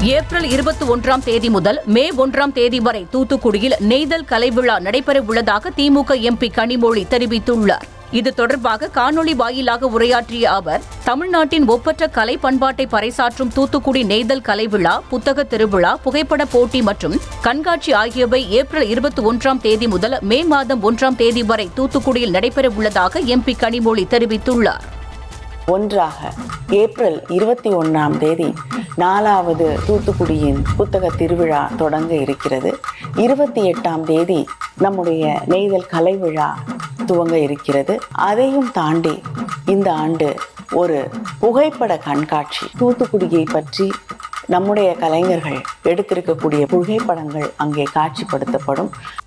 April இருபத்தி ஒன்றாம் தேதி முதல் மே ஒன்றாம் தேதி வரை தூத்துக்குடியில் நெய்தல் கலை விழா நடைபெற உள்ளதாக திமுக எம்பி கனிமொழி தெரிவித்துள்ளார் இது தொடர்பாக காணொலி வாயிலாக உரையாற்றிய அவர் தமிழ்நாட்டின் ஒப்பற்ற கலை பண்பாட்டை பறைசாற்றும் தூத்துக்குடி நெய்தல் கலை விழா புத்தக திருவிழா புகைப்பட போட்டி மற்றும் கண்காட்சி ஆகியவை ஏப்ரல் இருபத்தி ஒன்றாம் தேதி முதல் மே மாதம் ஒன்றாம் தேதி வரை தூத்துக்குடியில் நடைபெற உள்ளதாக எம்பி கனிமொழி தெரிவித்துள்ளார் ஒன்றாக ஏப்ரல் இருபத்தி ஒன்றாம் தேதி நாலாவது தூத்துக்குடியின் புத்தக திருவிழா தொடங்க இருக்கிறது இருபத்தி எட்டாம் தேதி நம்முடைய நெய்தல் கலை விழா துவங்க இருக்கிறது அதையும் தாண்டி இந்த ஆண்டு ஒரு புகைப்பட கண்காட்சி தூத்துக்குடியை பற்றி நம்முடைய கலைஞர்கள் எடுத்திருக்கக்கூடிய புகைப்படங்கள் அங்கே காட்சிப்படுத்தப்படும்